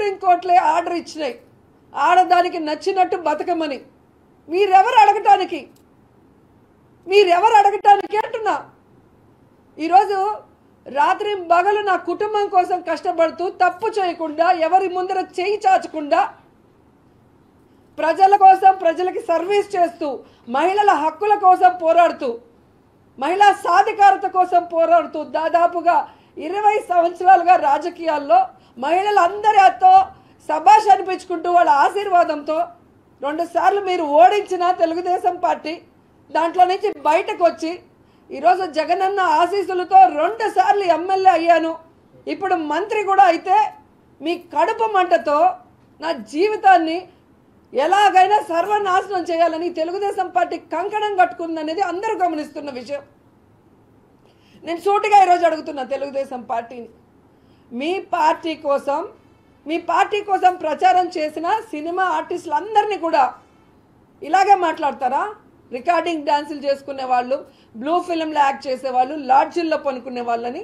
సుప్రీంకోర్టులే order ఇచ్చినాయి ఆడదానికి నచ్చినట్టు బతకమని మీరెవరు అడగటానికి మీరెవరు అడగటానికి అంటున్నా ఈరోజు రాత్రి పగలు నా కుటుంబం కోసం కష్టపడుతూ తప్పు చేయకుండా ఎవరి ముందర చేయి చాచకుండా ప్రజల కోసం ప్రజలకి సర్వీస్ చేస్తూ మహిళల హక్కుల కోసం పోరాడుతూ మహిళా సాధికారత కోసం పోరాడుతూ దాదాపుగా ఇరవై సంవత్సరాలుగా రాజకీయాల్లో మహిళలందరితో సభాష్ అనిపించుకుంటూ వాళ్ళ ఆశీర్వాదంతో రెండుసార్లు మీరు ఓడించిన తెలుగుదేశం పార్టీ దాంట్లో నుంచి బయటకు వచ్చి ఈరోజు జగనన్న ఆశీస్సులతో రెండు సార్లు ఎమ్మెల్యే అయ్యాను ఇప్పుడు మంత్రి కూడా అయితే మీ కడుపు మంటతో నా జీవితాన్ని ఎలాగైనా సర్వనాశనం చేయాలని తెలుగుదేశం పార్టీ కంకణం కట్టుకుందనేది అందరూ గమనిస్తున్న విషయం నేను సూటిగా ఈరోజు అడుగుతున్నా తెలుగుదేశం పార్టీని మీ పార్టీ కోసం మీ పార్టీ కోసం ప్రచారం చేసిన సినిమా ఆర్టిస్టులందరినీ కూడా ఇలాగే మాట్లాడతారా రికార్డింగ్ డాన్సులు చేసుకునే వాళ్ళు బ్లూ ఫిల్మ్లో యాక్ట్ చేసేవాళ్ళు లాడ్జిల్లో పనుకునే వాళ్ళని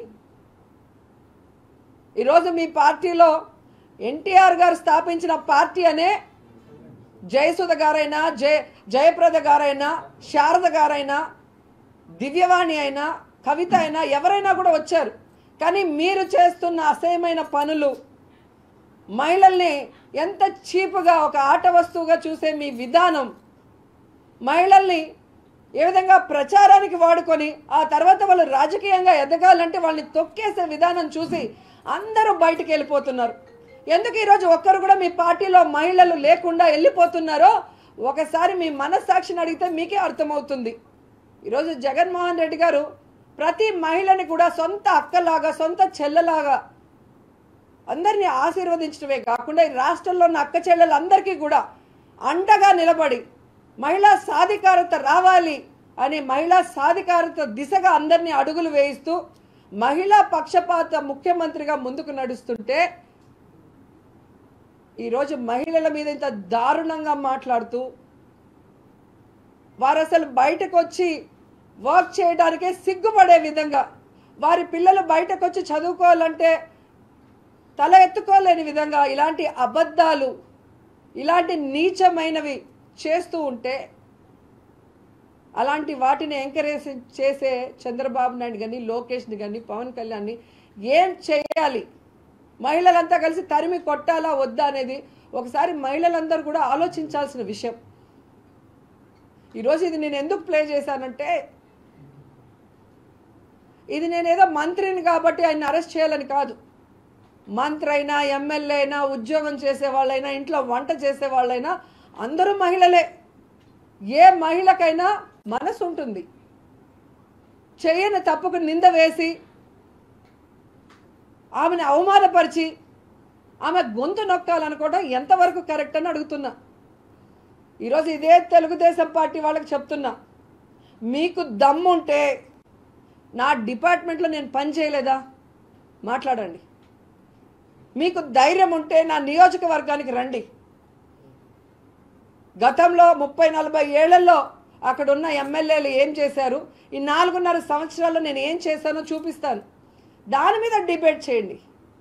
ఈరోజు మీ పార్టీలో ఎన్టీఆర్ గారు స్థాపించిన పార్టీ అనే జయసుధ గారైనా జయ జయప్రద గారైనా శారద గారైనా దివ్యవాణి అయినా కవిత అయినా ఎవరైనా కూడా వచ్చారు కానీ మీరు చేస్తున్న అసహ్యమైన పనులు మహిళల్ని ఎంత చీపుగా ఒక ఆట వస్తువుగా చూసే మీ విధానం మహిళల్ని ఏ విధంగా ప్రచారానికి వాడుకొని ఆ తర్వాత వాళ్ళు రాజకీయంగా ఎదగాలంటే వాళ్ళని తొక్కేసే విధానం చూసి అందరూ బయటికి వెళ్ళిపోతున్నారు ఎందుకు ఈరోజు ఒక్కరు కూడా మీ పార్టీలో మహిళలు లేకుండా వెళ్ళిపోతున్నారో ఒకసారి మీ మనస్సాక్షిని అడిగితే మీకే అర్థమవుతుంది ఈరోజు జగన్మోహన్ రెడ్డి గారు ప్రతి మహిళని కూడా సొంత అక్కలాగా సొంత చెల్లెలాగా అందరినీ ఆశీర్వదించడమే కాకుండా ఈ రాష్ట్రంలో ఉన్న అక్క చెల్లెలందరికీ కూడా అండగా నిలబడి మహిళా సాధికారత రావాలి అని మహిళా సాధికారత దిశగా అందరినీ అడుగులు వేయిస్తూ మహిళా పక్షపాత ముఖ్యమంత్రిగా ముందుకు నడుస్తుంటే ఈరోజు మహిళల మీద ఇంత దారుణంగా మాట్లాడుతూ వారు అసలు బయటకు వచ్చి వర్క్ చేయడానికే సిగ్గుపడే విధంగా వారి పిల్లలు బయటకు వచ్చి చదువుకోవాలంటే తల ఎత్తుకోలేని విధంగా ఇలాంటి అబద్ధాలు ఇలాంటి నీచమైనవి చేస్తూ ఉంటే అలాంటి వాటిని ఎంకరేజ్ చేసే చంద్రబాబు నాయుడు కానీ లోకేష్ని కానీ పవన్ కళ్యాణ్ని ఏం చేయాలి మహిళలంతా కలిసి తరిమి కొట్టాలా వద్దా అనేది ఒకసారి మహిళలందరూ కూడా ఆలోచించాల్సిన విషయం ఈరోజు ఇది నేను ఎందుకు ప్లే చేశానంటే ఇది నేనేదో మంత్రిని కాబట్టి ఆయన అరెస్ట్ చేయాలని కాదు మంత్రి అయినా ఎమ్మెల్యే అయినా ఉద్యోగం చేసే వాళ్ళైనా ఇంట్లో వంట చేసే వాళ్ళైనా అందరూ మహిళలే ఏ మహిళకైనా మనసు ఉంటుంది చేయని తప్పుకు నింద వేసి ఆమెను అవమానపరిచి ఆమె గొంతు నొక్కాలనుకోవడం ఎంతవరకు కరెక్ట్ అని అడుగుతున్నా ఈరోజు ఇదే తెలుగుదేశం పార్టీ వాళ్ళకి చెప్తున్నా మీకు దమ్ముంటే నా డిపార్ట్మెంట్లో నేను పని చేయలేదా మాట్లాడండి మీకు ధైర్యం ఉంటే నా నియోజకవర్గానికి రండి గతంలో ముప్పై నలభై ఏళ్లలో అక్కడ ఉన్న ఎమ్మెల్యేలు ఏం చేశారు ఈ నాలుగున్నర సంవత్సరాల్లో నేను ఏం చేశానో చూపిస్తాను దాని మీద డిబేట్ చేయండి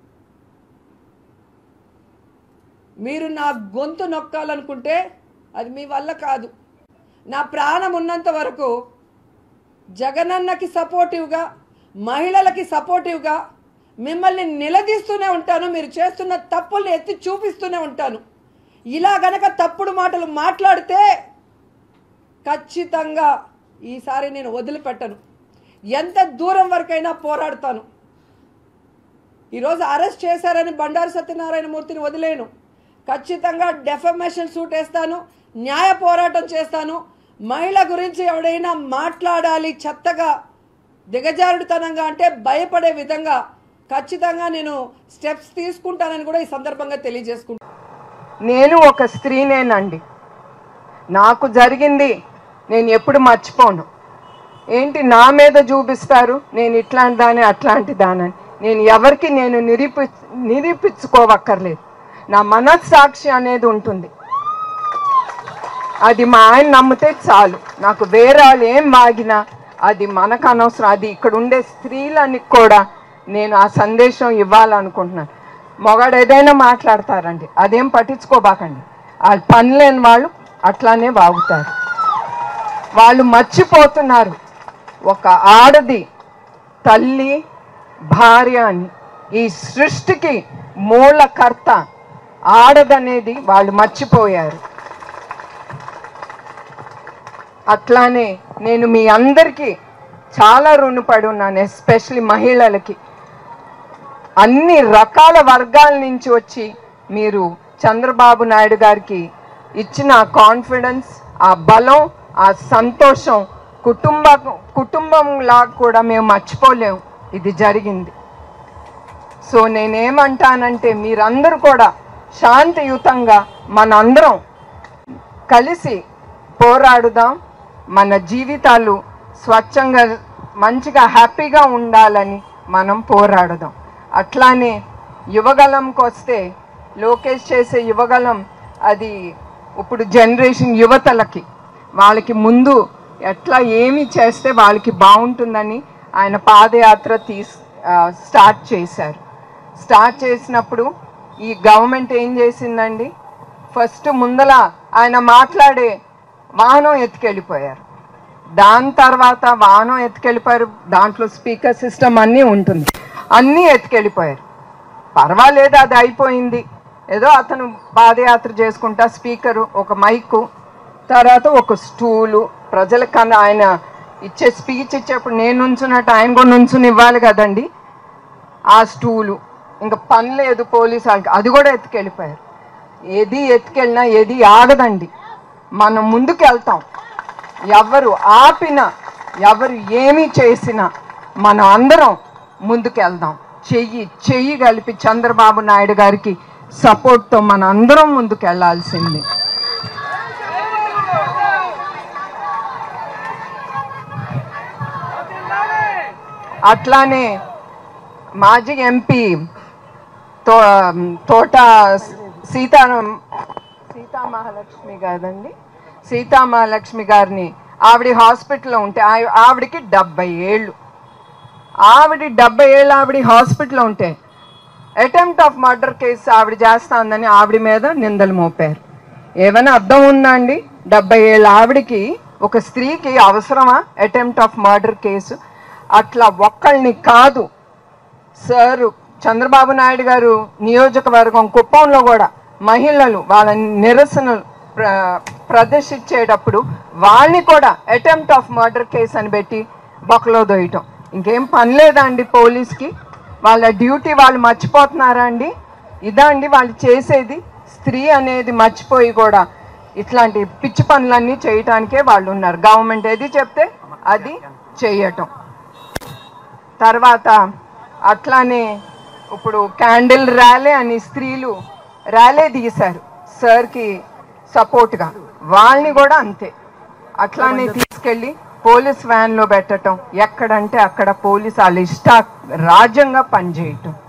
మీరు నా గొంతు నొక్కాలనుకుంటే అది మీ వల్ల కాదు నా ప్రాణం ఉన్నంత వరకు జగనన్నకి సపోర్టివ్గా మహిళలకి సపోర్టివ్గా మిమ్మల్ని నిలదీస్తూనే ఉంటాను మీరు చేస్తున్న తప్పుల్ని ఎత్తి చూపిస్తూనే ఉంటాను ఇలా గనక తప్పుడు మాటలు మాట్లాడితే ఖచ్చితంగా ఈసారి నేను వదిలిపెట్టను ఎంత దూరం వరకైనా పోరాడతాను ఈరోజు అరెస్ట్ చేశారని బండారు సత్యనారాయణ మూర్తిని వదిలేను ఖచ్చితంగా డెఫమేషన్ సూట్ వేస్తాను న్యాయ పోరాటం చేస్తాను మహిళ గురించి ఎవడైనా మాట్లాడాలి చెత్తగా దిగజారుడుతనంగా అంటే భయపడే విధంగా ఖచ్చితంగా నేను స్టెప్స్ తీసుకుంటానని కూడా ఈ సందర్భంగా తెలియజేసుకుంటాను నేను ఒక స్త్రీనేనండి నాకు జరిగింది నేను ఎప్పుడు మర్చిపోను ఏంటి నా మీద చూపిస్తారు నేను ఇట్లాంటి దాని అట్లాంటి దానని నేను ఎవరికి నేను నిరూపి నిరూపించుకోవక్కర్లేదు నా మనస్సాక్షి అనేది ఉంటుంది అది మా ఆయన నమ్మితే చాలు నాకు వేరే వాళ్ళు ఏం వాగినా అది మనకు అనవసరం అది ఇక్కడ ఉండే స్త్రీలని కూడా నేను ఆ సందేశం ఇవ్వాలనుకుంటున్నాను మొగాడు ఏదైనా మాట్లాడతారండి అదేం పట్టించుకోబాకండి వాళ్ళు పని లేని వాళ్ళు అట్లానే వాగుతారు వాళ్ళు మర్చిపోతున్నారు ఒక ఆడది తల్లి భార్య అని ఈ సృష్టికి మూలకర్త ఆడదనేది వాళ్ళు మర్చిపోయారు అట్లానే నేను మీ అందరికీ చాలా రుణపడి ఉన్నాను ఎస్పెషలీ మహిళలకి అన్ని రకాల వర్గాల నుంచి వచ్చి మీరు చంద్రబాబు నాయుడు గారికి ఇచ్చిన ఆ కాన్ఫిడెన్స్ ఆ బలం ఆ సంతోషం కుటుంబ కుటుంబంలా కూడా మేము మర్చిపోలేము ఇది జరిగింది సో నేనేమంటానంటే మీరందరూ కూడా శాంతియుతంగా మనందరం కలిసి పోరాడుదాం మన జీవితాలు స్వచ్ఛంగా మంచిగా హ్యాపీగా ఉండాలని మనం పోరాడుదాం అట్లానే యువగలంకి వస్తే లోకేష్ చేసే యువగలం అది ఇప్పుడు జనరేషన్ యువతలకి వాళ్ళకి ముందు ఎట్లా ఏమి చేస్తే వాళ్ళకి బాగుంటుందని ఆయన పాదయాత్ర తీస్ ఆ, స్టార్ట్ చేశారు స్టార్ట్ చేసినప్పుడు ఈ గవర్నమెంట్ ఏం చేసిందండి ఫస్ట్ ముందల ఆయన మాట్లాడే వాహనం ఎత్తుకెళ్ళిపోయారు దాని తర్వాత వాహనం ఎత్తుకెళ్ళిపోయారు దాంట్లో స్పీకర్ సిస్టమ్ అన్నీ ఉంటుంది అన్నీ ఎత్తుకెళ్ళిపోయారు పర్వాలేదు అది అయిపోయింది ఏదో అతను పాదయాత్ర చేసుకుంటా స్పీకరు ఒక మైకు తర్వాత ఒక స్టూలు ప్రజల కన్నా ఆయన ఇచ్చే స్పీచ్ ఇచ్చేప్పుడు నేను నుంచున్నట్టు ఆయన కూడా నుంచుని ఇవ్వాలి కదండి ఆ స్టూలు ఇంకా పని లేదు పోలీసు వాళ్ళకి అది కూడా ఎత్తుకెళ్ళిపోయారు ఏది ఎత్తుకెళ్ళినా ఏది ఆగదండి మనం ముందుకు వెళ్తాం ఎవరు ఆపినా ఎవరు ఏమి చేసినా మనం అందరం ముందుకు వెళ్దాం చెయ్యి చెయ్యి కలిపి చంద్రబాబు నాయుడు గారికి సపోర్ట్తో మన అందరం ముందుకు వెళ్ళాల్సింది అట్లానే మాజీ ఎంపీ తో తోట సీతా సీతా మహాలక్ష్మి కాదండి సీతా మహాలక్ష్మి గారిని ఆవిడ హాస్పిటల్లో ఉంటే ఆ- ఆవిడకి డెబ్బై ఏళ్ళు ఆవిడ డెబ్బై ఏళ్ళు ఆవిడ హాస్పిటల్లో ఉంటే అటెంప్ట్ ఆఫ్ మర్డర్ కేసు ఆవిడ చేస్తాందని ఆవిడ మీద నిందలు మోపారు ఏమైనా అర్థం ఉందా అండి డెబ్బై ఏళ్ళ ఆవిడకి ఒక స్త్రీకి అవసరమా అటెంప్ట్ ఆఫ్ మర్డర్ కేసు అట్లా ఒక్కళ్ళని కాదు సార్ చంద్రబాబు నాయుడు గారు నియోజకవర్గం కుప్పంలో కూడా మహిళలు వాళ్ళ నిరసనలు ప్ర ప్రదర్శించేటప్పుడు వాళ్ళని కూడా అటెంప్ట్ ఆఫ్ మర్డర్ కేసు అని పెట్టి బొక్కలో దొయ్యటం ఇంకేం పని లేదా అండి పోలీస్కి వాళ్ళ డ్యూటీ వాళ్ళు మర్చిపోతున్నారా అండి ఇదా అండి వాళ్ళు చేసేది స్త్రీ అనేది మర్చిపోయి కూడా ఇట్లాంటి పిచ్చి పనులన్నీ చేయటానికే వాళ్ళు ఉన్నారు గవర్నమెంట్ ఏది చెప్తే అది చేయటం తర్వాత అట్లానే ఇప్పుడు క్యాండిల్ ర్యాలీ అని స్త్రీలు ర్యాలీ తీశారు సార్కి సపోర్ట్గా వాళ్ళని కూడా అంతే అట్లానే తీసుకెళ్ళి పోలీస్ వ్యాన్లో పెట్టడం ఎక్కడంటే అక్కడ పోలీస్ వాళ్ళ ఇష్ట రాజ్యంగా పనిచేయటం